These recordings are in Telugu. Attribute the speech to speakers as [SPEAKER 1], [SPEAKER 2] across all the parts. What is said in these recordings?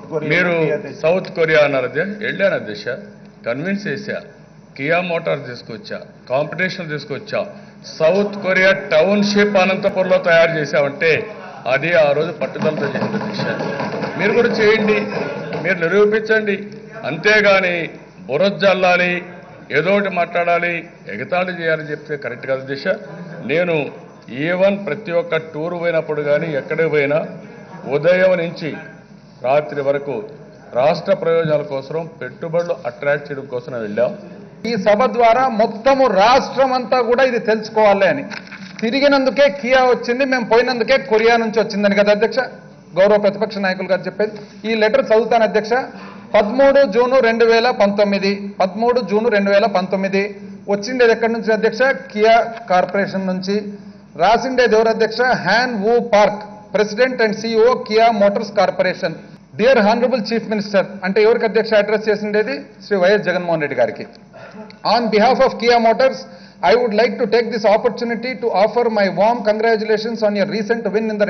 [SPEAKER 1] కొరియా
[SPEAKER 2] మీరు
[SPEAKER 1] కియా తెచ్చి-
[SPEAKER 2] సౌత్ కొరియా అన్నారు అధ్యక్ష వెళ్ళాను అధ్యక్ష కన్విన్స్ చేశా కియా మోటార్ తీసుకొచ్చా కాంపిటీషన్ తీసుకొచ్చా సౌత్ కొరియా టౌన్షిప్ అనంతపురంలో తయారు చేశామంటే అది ఆ రోజు పట్టుదలతో చేసింది అధ్యక్ష మీరు కూడా చేయండి మీరు నిరూపించండి అంతేగాని బురజల్లాలి ఏదో ఒకటి మాట్లాడాలి ఎగతాళి చేయాలని చెప్తే కరెక్ట్ కాదు దిశ నేను ఈవెన్ ప్రతి ఒక్క టూర్ పోయినప్పుడు కానీ ఎక్కడికి పోయినా ఉదయం నుంచి రాత్రి వరకు రాష్ట్ర ప్రయోజనాల కోసం పెట్టుబడులు అట్రాక్ట్ చేయడం కోసం వెళ్ళాం
[SPEAKER 3] ఈ సభ ద్వారా మొత్తము రాష్ట్రం అంతా కూడా ఇది తెలుసుకోవాలి అని తిరిగినందుకే కియా వచ్చింది మేము పోయినందుకే కొరియా నుంచి వచ్చిందని కదా అధ్యక్ష గౌరవ ప్రతిపక్ష నాయకులు గారు చెప్పేది ఈ లెటర్ చదువుతాను అధ్యక్ష పదమూడు జూను రెండు వేల పంతొమ్మిది పదమూడు జూను రెండు వేల పంతొమ్మిది వచ్చిండేది ఎక్కడి నుంచి అధ్యక్ష కియా కార్పొరేషన్ నుంచి రాసిండేది ఎవరు అధ్యక్ష Han Woo Park president and CEO Kia Motors corporation dear honourable chief minister అంటే ఎవరికి అధ్యక్ష అడ్రస్ చేసిండేది శ్రీ వైఎస్ జగన్మోహన్ రెడ్డి గారికి On behalf of Kia Motors, I would like to take this opportunity to offer my warm congratulations on your recent win in the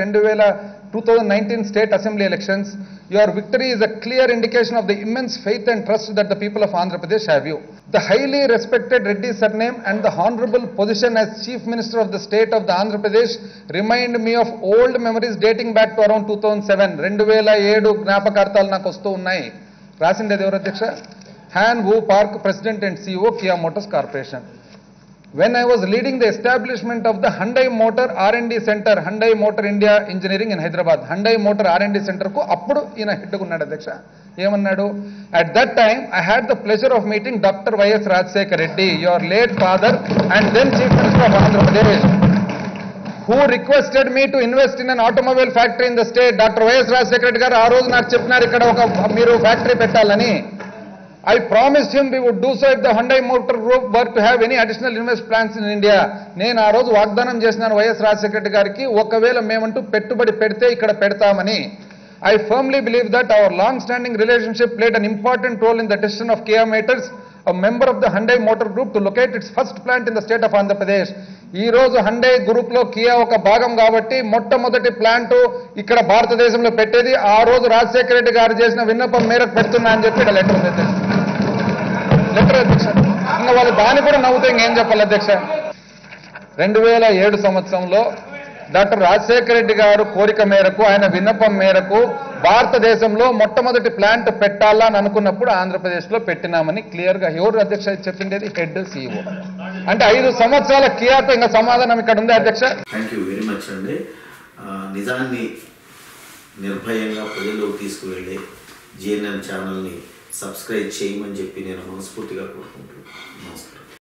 [SPEAKER 3] 2019 State Assembly elections. Your victory is a clear indication of the immense faith and trust that the people of Andhra Pradesh have you. The highly respected Reddy surname and the honorable position as Chief Minister of the state of the Andhra Pradesh remind me of old memories dating back to around 2007. రెండు వేల ఏడు జ్ఞాపకార్థాలు నాకు వస్తూ ఉన్నాయి రాసిండేది ఎవరు అధ్యక్ష Han Woo Park president and CEO Kia Motors corporation when I was leading the establishment of the Hyundai Motor R&D Center, Hyundai Motor India Engineering in Hyderabad, Hyundai Motor R&D Center కు అప్పుడు ఈయన హెడ్గా ఉన్నాడు అధ్యక్ష ఏమన్నాడు at that time I had the pleasure of meeting doctor YS Rajasekhar Reddy your late father and then chief minister of Andhra Pradesh who requested me to invest in an automobile factory in the state doctor YS Rajasekhara Reddy గారు ఆ రోజు నాకు చెప్పినారు ఇక్కడ ఒక మీరు ఫ్యాక్టరీ పెట్టాలని I promised him we would do so if the Hyundai Motor Group were to have any additional invest plans in India. నేను ఆ రోజు వాగ్దానం చేసినాను వైఎస్ రాజశేఖర రెడ్డి గారికి ఒకవేళ మేమంటూ పెట్టుబడి పెడితే ఇక్కడ పెడతామని I firmly believe that our long-standing relationship played an important role in the decision of Kia Motors, a member of the Hyundai Motor Group, to locate its first plant in the state of Andhra Pradesh. ఈ రోజు హండే గ్రూప్ లో కియా ఒక భాగం కాబట్టి మొట్టమొదటి ప్లాంట్ ఇక్కడ భారతదేశంలో పెట్టేది ఆ రోజు రాజశేఖర రెడ్డి గారు చేసిన విన్నపం మేరకు పెడుతున్నా అని చెప్పి ఇక్కడ లెటర్ ఉంది అధ్యక్ష. లెటర్ అధ్యక్ష ఇంకా వాళ్ళు దాన్ని కూడా నవ్వుతే ఇంకేం చెప్పాలి అధ్యక్ష రెండు వేల ఏడు సంవత్సరంలో డాక్టర్ రాజశేఖర రెడ్డి గారు కోరిక మేరకు ఆయన విన్నపం మేరకు భారతదేశంలో మొట్టమొదటి ప్లాంట్ పెట్టాలా అని అనుకున్నప్పుడు ఆంధ్రప్రదేశ్లో పెట్టినామని క్లియర్గా ఎవరు అధ్యక్ష చెప్పిండేది హెడ్ సిఇఓ అంటే ఐదు సంవత్సరాల కియాతో ఇంకా సమాధానం ఇక్కడ ఉంది అధ్యక్ష
[SPEAKER 4] థ్యాంక్ యూ వెరీ మచ్ అండి ఆ, నిజాన్ని నిర్భయంగా ప్రజల్లోకి తీసుకువెళ్ళే జిఎన్ఎన్ ఛానల్ని సబ్స్క్రైబ్ చేయమని చెప్పి నేను మనస్ఫూర్తిగా కోరుకుంటున్నాను నమస్కారం